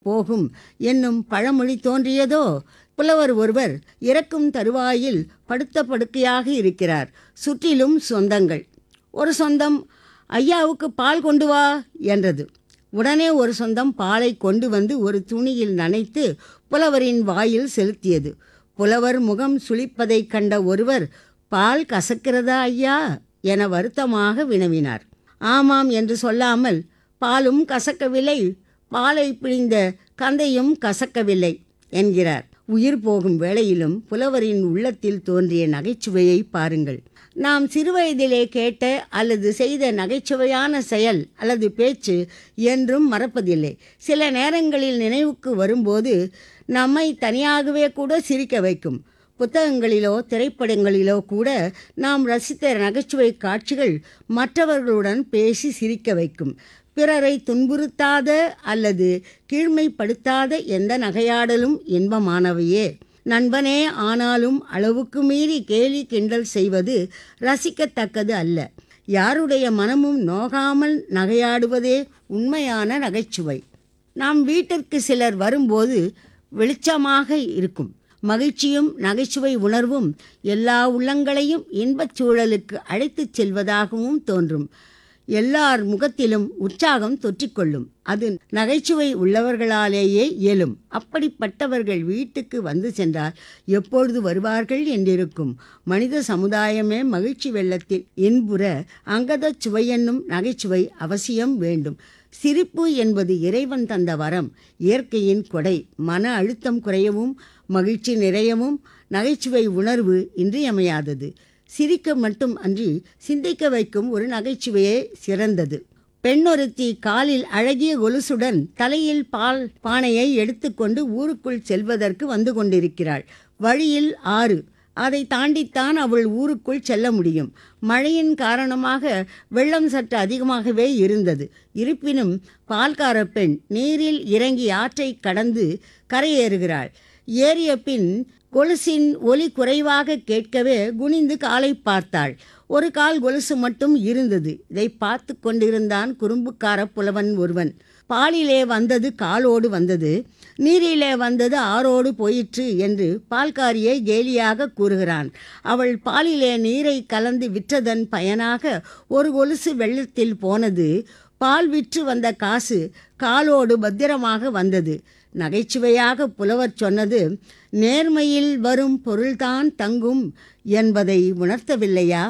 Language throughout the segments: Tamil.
போகும் என்னும் பழமொழி தோன்றியதோ புலவர் ஒருவர் இறக்கும் தருவாயில் படுத்த படுக்கையாக இருக்கிறார் சுற்றிலும் சொந்தங்கள் ஒரு சொந்தம் ஐயாவுக்கு பால் கொண்டு வா என்றது உடனே ஒரு சொந்தம் பாலை கொண்டு வந்து ஒரு துணியில் நனைத்து புலவரின் வாயில் செலுத்தியது புலவர் முகம் சுளிப்பதைக் கண்ட ஒருவர் பால் கசக்கிறதா ஐயா என வருத்தமாக வினவினார் ஆமாம் என்று சொல்லாமல் பாலும் கசக்கவில்லை பாலை பிழிந்த கந்தையும் கசக்கவில்லை என்கிறார் உயிர் போகும் வேளையிலும் புலவரின் உள்ளத்தில் தோன்றிய நகைச்சுவையை பாருங்கள் நாம் சிறுவயதிலே கேட்ட அல்லது செய்த நகைச்சுவையான செயல் அல்லது பேச்சு என்றும் மறப்பதில்லை சில நேரங்களில் நினைவுக்கு வரும்போது நம்மை தனியாகவே கூட சிரிக்க வைக்கும் புத்தகங்களிலோ திரைப்படங்களிலோ கூட நாம் ரசித்த நகைச்சுவை காட்சிகள் மற்றவர்களுடன் பேசி சிரிக்க வைக்கும் பிறரை துன்புறுத்தாத அல்லது கீழ்மைப்படுத்தாத எந்த நகையாடலும் இன்பமானவையே நண்பனே ஆனாலும் அளவுக்கு மீறி கேலி கிண்டல் செய்வது ரசிக்கத்தக்கது அல்ல யாருடைய மனமும் நோகாமல் நகையாடுவதே உண்மையான நகைச்சுவை நாம் வீட்டிற்கு சிலர் வரும்போது வெளிச்சமாக இருக்கும் மகிழ்ச்சியும் நகைச்சுவை உணர்வும் எல்லா உள்ளங்களையும் இன்பச் சூழலுக்கு அழைத்துச் செல்வதாகவும் தோன்றும் எல்லார் முகத்திலும் உற்சாகம் தொற்றிக்கொள்ளும் அது நகைச்சுவை உள்ளவர்களாலேயே இயலும் அப்படிப்பட்டவர்கள் வீட்டுக்கு வந்து சென்றால் எப்பொழுது வருவார்கள் என்றிருக்கும் மனித சமுதாயமே மகிழ்ச்சி வெள்ளத்தில் இன்புற அங்கதச் சுவையென்னும் நகைச்சுவை அவசியம் வேண்டும் சிரிப்பு என்பது இறைவன் தந்த வரம் இயற்கையின் கொடை மன அழுத்தம் குறையவும் மகிழ்ச்சி நிறையவும் நகைச்சுவை உணர்வு இன்றியமையாதது சிரிக்க மட்டும் அன்றி சிந்திக்க வைக்கும் ஒரு நகைச்சுவையே சிறந்தது பெண்ணொருத்தி காலில் அழகிய கொலுசுடன் தலையில் பால் பானையை எடுத்துக்கொண்டு ஊருக்குள் செல்வதற்கு வந்து கொண்டிருக்கிறாள் வழியில் ஆறு அதை தாண்டித்தான் அவள் ஊருக்குள் செல்ல முடியும் மழையின் காரணமாக வெள்ளம் சற்று அதிகமாகவே இருந்தது இருப்பினும் பால்கார பெண் நீரில் இறங்கி ஆற்றை கடந்து கரையேறுகிறாள் ஏறிய பின் கொலுசின் ஒலி குறைவாக கேட்கவே குனிந்து காலை பார்த்தாள் ஒரு கால் கொலுசு மட்டும் இருந்தது இதை பார்த்து கொண்டிருந்தான் குறும்புக்கார புலவன் ஒருவன் பாலிலே வந்தது காலோடு வந்தது நீரிலே வந்தது ஆறோடு போயிற்று என்று பால்காரியை கேலியாக கூறுகிறான் அவள் பாலிலே நீரை கலந்து விற்றதன் பயனாக ஒரு கொலுசு வெள்ளத்தில் போனது பால் விற்று வந்த காசு காலோடு பத்திரமாக வந்தது நகைச்சுவையாக புலவர் சொன்னது நேர்மையில் வரும் பொருள்தான் தங்கும் என்பதை உணர்த்தவில்லையா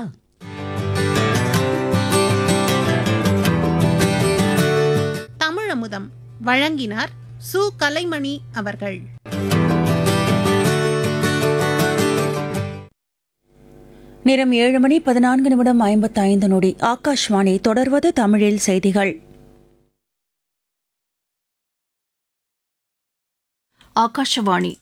தமிழமுதம் வழங்கினார் சு கலைமணி அவர்கள் நேரம் ஏழு மணி பதினான்கு நிமிடம் ஐம்பத்தைந்து நொடி ஆகாஷ்வாணி தொடர்வது தமிழில் செய்திகள் ஆகாஷவாணி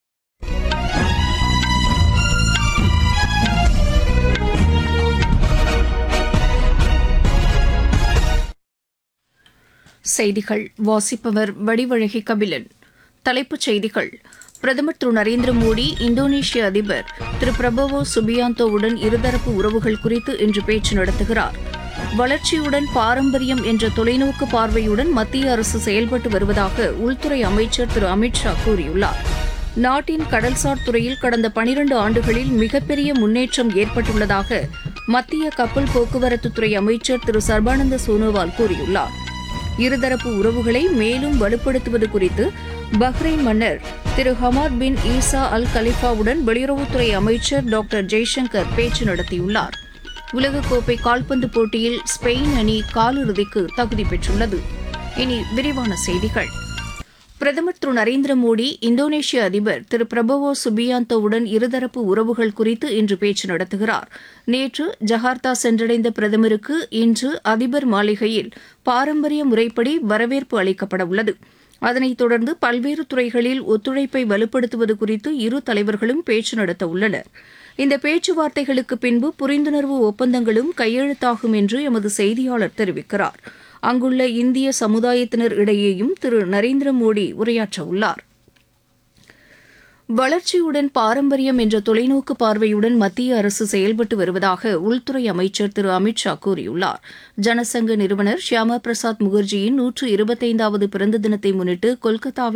செய்திகள் வாசிப்பவர் வடிவழகி கபிலன் தலைப்புச் செய்திகள் பிரதமர் திரு நரேந்திர மோடி இந்தோனேஷிய அதிபர் திரு பிரபவோ சுபியாந்தோவுடன் இருதரப்பு உறவுகள் குறித்து இன்று பேச்சு நடத்துகிறார் வளர்ச்சியுடன் பாரம்பரியம் என்ற தொலைநோக்கு பார்வையுடன் மத்திய அரசு செயல்பட்டு வருவதாக உள்துறை அமைச்சர் திரு அமித்ஷா கூறியுள்ளார் நாட்டின் கடல்சார் துறையில் கடந்த பனிரண்டு ஆண்டுகளில் மிகப்பெரிய முன்னேற்றம் ஏற்பட்டுள்ளதாக மத்திய கப்பல் போக்குவரத்துத்துறை அமைச்சர் திரு சர்பானந்த சோனோவால் கூறியுள்ளார் இருதரப்பு உறவுகளை மேலும் வலுப்படுத்துவது குறித்து பஹ்ரைன் மன்னர் திரு ஹமாத் பின் ஈசா அல் கலிஃபாவுடன் வெளியுறவுத்துறை அமைச்சர் டாக்டர் ஜெய்சங்கர் பேச்சு நடத்தியுள்ளார் உலகக்கோப்பை கால்பந்து போட்டியில் ஸ்பெயின் அணி காலிறுதிக்கு தகுதி பெற்றுள்ளது இனி விரிவான செய்திகள் பிரதமர் திரு நரேந்திர மோடி இந்தோனேஷிய அதிபர் திரு பிரபவோ சுபியாந்தோவுடன் இருதரப்பு உறவுகள் குறித்து இன்று பேச்சு நடத்துகிறார் நேற்று ஜகார்த்தா சென்றடைந்த பிரதமருக்கு இன்று அதிபர் மாளிகையில் பாரம்பரிய முறைப்படி வரவேற்பு அளிக்கப்பட உள்ளது அதனைத் தொடர்ந்து பல்வேறு துறைகளில் ஒத்துழைப்பை வலுப்படுத்துவது குறித்து இரு தலைவர்களும் பேச்சு நடத்த உள்ளனர் இந்த பேச்சுவார்த்தைகளுக்கு பின்பு புரிந்துணர்வு ஒப்பந்தங்களும் கையெழுத்தாகும் என்று எமது செய்தியாளர் தெரிவிக்கிறார் அங்குள்ள இந்திய சமுதாயத்தினர் இடையேயும் திரு நரேந்திர மோடி உரையாற்ற உள்ளார் வளர்ச்சியுடன் பாரம்பரியம் என்ற தொலைநோக்கு பார்வையுடன் மத்திய அரசு செயல்பட்டு வருவதாக உள்துறை அமைச்சர் திரு அமித் ஷா கூறியுள்ளார் ஜனசங்க நிறுவனர் ஷியாமா பிரசாத் முகர்ஜியின் நூற்று இருபத்தைந்தாவது பிறந்த தினத்தை முன்னிட்டு கொல்கத்தாவில்